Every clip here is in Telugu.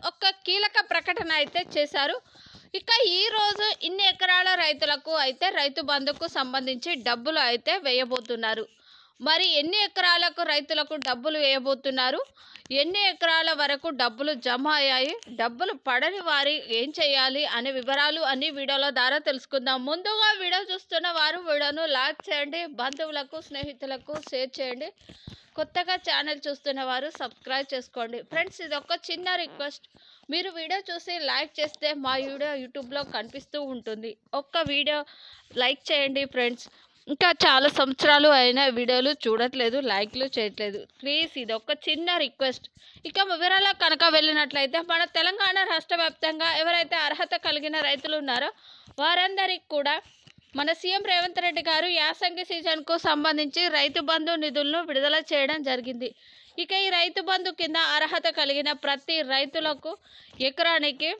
ఒక కీలక ప్రకటన అయితే చేశారు ఇక ఈ రోజు ఇన్ని ఎకరాల రైతులకు అయితే రైతు బంధుకు సంబంధించి డబ్బులు అయితే వేయబోతున్నారు మరి ఎన్ని ఎకరాలకు రైతులకు డబ్బులు వేయబోతున్నారు ఎన్ని ఎకరాల వరకు డబ్బులు జమ అయ్యాయి డబ్బులు పడని వారి ఏం చేయాలి అనే వివరాలు అన్ని వీడియోల ద్వారా తెలుసుకుందాం ముందుగా వీడియో చూస్తున్న వారు వీడియోను లైక్ చేయండి బంధువులకు స్నేహితులకు షేర్ చేయండి కొత్తగా ఛానల్ చూస్తున్న వారు సబ్స్క్రైబ్ చేసుకోండి ఫ్రెండ్స్ ఇది ఒక చిన్న రిక్వెస్ట్ మీరు వీడియో చూసి లైక్ చేస్తే మా వీడియో యూట్యూబ్లో కనిపిస్తూ ఉంటుంది ఒక్క వీడియో లైక్ చేయండి ఫ్రెండ్స్ ఇంకా చాలా సంవత్సరాలు అయిన వీడియోలు చూడట్లేదు లైక్లు చేయట్లేదు ప్లీజ్ ఇది ఒక చిన్న రిక్వెస్ట్ ఇక వివరాలకు కనుక వెళ్ళినట్లయితే మన తెలంగాణ రాష్ట్ర వ్యాప్తంగా ఎవరైతే అర్హత కలిగిన రైతులు ఉన్నారో వారందరికీ కూడా మన సీఎం రేవంత్ రెడ్డి గారు యాసంగి సీజన్కు సంబంధించి రైతు బంధు నిధులను విడుదల చేయడం జరిగింది ఇక ఈ రైతు బంధు కింద అర్హత కలిగిన ప్రతి రైతులకు ఎకరానికి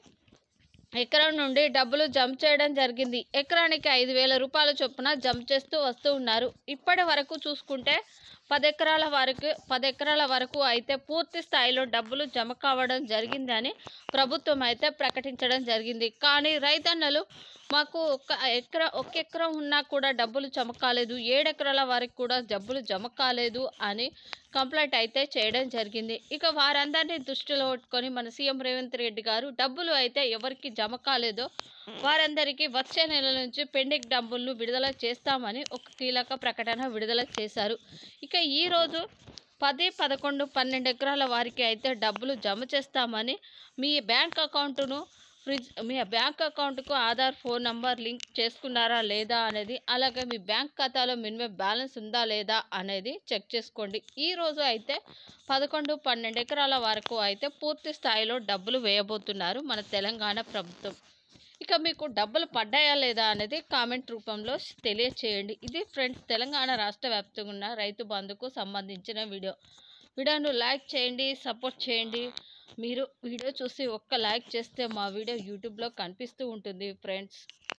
ఎకరం నుండి డబ్బులు జమ చేయడం జరిగింది ఎకరానికి ఐదు వేల రూపాయల చొప్పున జమ చేస్తూ వస్తూ ఉన్నారు ఇప్పటి వరకు చూసుకుంటే పది ఎకరాల వరకు పది ఎకరాల వరకు అయితే పూర్తి స్థాయిలో డబ్బులు జమ కావడం జరిగిందని ప్రభుత్వం అయితే ప్రకటించడం జరిగింది కానీ రైతన్నలు మాకు ఒక ఎకరా ఒక ఎకరం ఉన్నా కూడా డబ్బులు జమ కాలేదు ఏడు ఎకరాల వరకు కూడా డబ్బులు జమ కాలేదు అని కంప్లైంట్ అయితే చేయడం జరిగింది ఇక వారందరినీ దృష్టిలో పెట్టుకొని మన సీఎం రేవంత్ రెడ్డి గారు డబ్బులు అయితే ఎవరికి జమ కాలేదో వారందరికీ వచ్చే నెల నుంచి పెండింగ్ డబ్బులను విడుదల చేస్తామని ఒక కీలక ప్రకటన విడుదల చేశారు ఇక ఈరోజు పది పదకొండు పన్నెండు ఎకరాల వారికి అయితే డబ్బులు జమ చేస్తామని మీ బ్యాంక్ అకౌంటును ఫ్రిడ్జ్ మీ బ్యాంక్ అకౌంట్కు ఆధార్ ఫోన్ నంబర్ లింక్ చేసుకున్నారా లేదా అనేది అలాగే మీ బ్యాంక్ ఖాతాలో మినిమం బ్యాలెన్స్ ఉందా లేదా అనేది చెక్ చేసుకోండి ఈ రోజు అయితే పదకొండు పన్నెండు ఎకరాల వరకు అయితే పూర్తి స్థాయిలో డబ్బులు వేయబోతున్నారు మన తెలంగాణ ప్రభుత్వం ఇక మీకు డబ్బులు పడ్డాయా లేదా అనేది కామెంట్ రూపంలో తెలియచేయండి ఇది ఫ్రెండ్స్ తెలంగాణ రాష్ట్ర వ్యాప్తంగా ఉన్న రైతు బంధుకు సంబంధించిన వీడియో వీడియోను లైక్ చేయండి సపోర్ట్ చేయండి మీరు వీడియో చూసి ఒక్క లైక్ చేస్తే మా వీడియో యూట్యూబ్లో కనిపిస్తూ ఉంటుంది ఫ్రెండ్స్